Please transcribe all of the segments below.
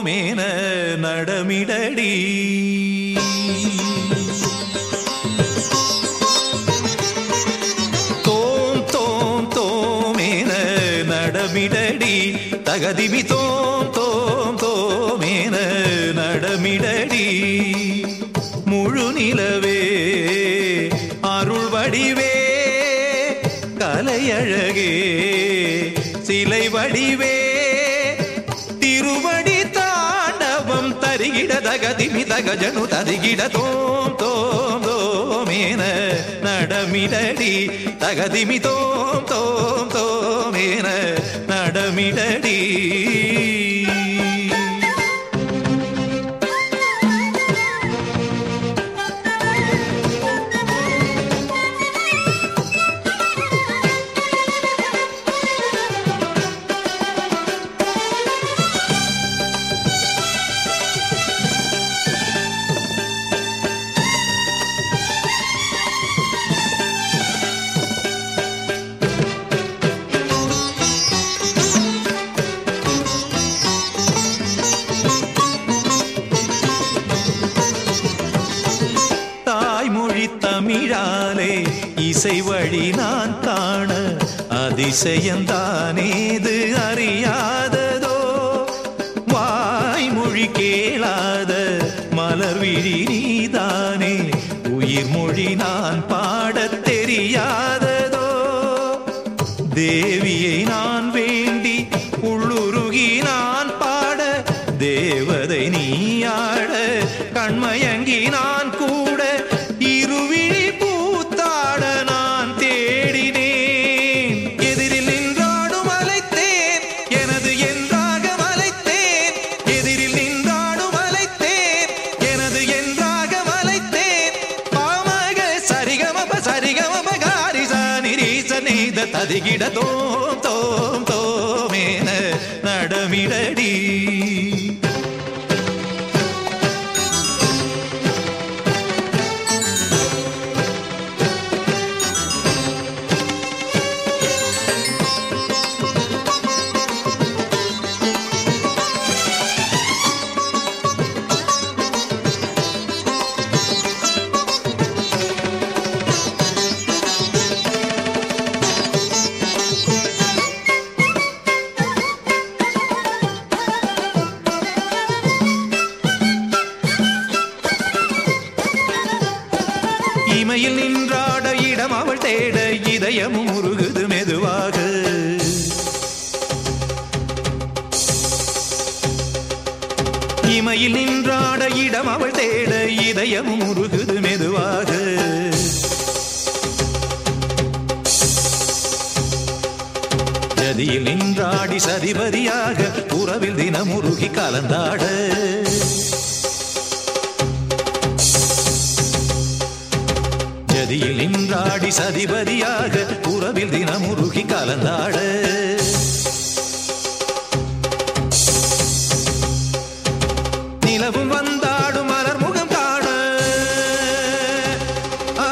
தோமேன நடமிடடி தோம் தோம் தோமேன நடமிடடி தகதிமி தோம் தோம் தோமேன நடமிடடி முழு நிலவே அருள் வடிவே கலையழகே சிலை வடிவே திருவடி தாண்டவம் தரிகிட தகதிமி தகஜனு தரிகிட தோம் தோம் தோமேன நடமிடடி தகதிமி தோம் தோம் தோமேன நடமிடடி தாய்மொழி தமிழாலே இசை வழி நான் காண அதிசயந்தானேது அறியாததோ வாய்மொழி கேளாத மலர் விழி நீதானே உயிர் மொழி நான் பாடத் தெரியாததோ தேவியை நான் வேண்டி உள்ளுருகி நான் பாட தேவதை நீயாட கண்மயங்கி நான் கூட இருவிழி பூத்தாட நான் தேடினேன் எதிரில் நின்றாடும் அலைத்தேன் எனது என்றாக மலைத்தேன் எதிரில் நின்றாடும் அலைத்தேன் எனது என்றாக மலைத்தேன் பாமக சரிகமப சரிகமப காரிசா நிரீச நீத ததிகிட தோம் தோம் தோமேன நடமிடடி இமையில் நின்றாட இடம் அவள் தேட இதயமும் உருகுது மெதுவாக இமையில் நின்றாட இடம் அவள் தேட இதயமும் உருகுது மெதுவாக ஜதியில் நின்றாடி சரிபரியாக உறவில் தினமுருகி கலந்தாட ஜதியில் நின்றாடி சதிபதியாக உறவில் தினமுருகி கலந்தாட நிலவும் வந்தாடும் மலர் முகம் காண ஆ,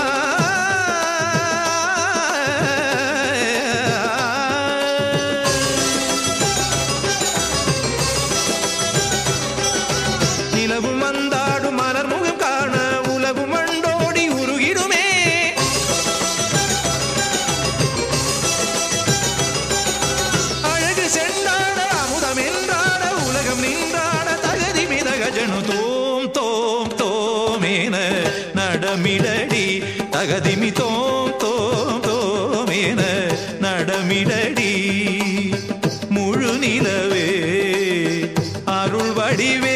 நிலவும் வந்தாடும் மலர் முகம் காண உலவு மண்டோடி உருகிடுமே அழகு சென்றாட அமுதம் என்றாட உலகம் நின்றாட தகதி மிதகஜனு தோம் தோம் தோமேன நடமிடடி தகதிமி தோம் தோம் தோமேன நடமிடடி முழு நிலவே அருள் வடிவே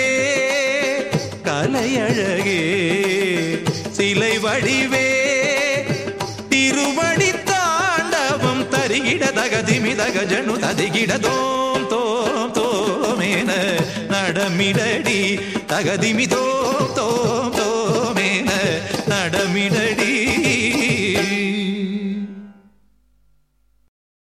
கலையழகே சிலை வடிவே திருவடி தாண்டவம் தரிகிட தகதிமி தகஜனு ததிகிட தோம் தோம் தோமேன நடமிடடி தகதிமி தோம் தோம் தோமேன நடமிடடி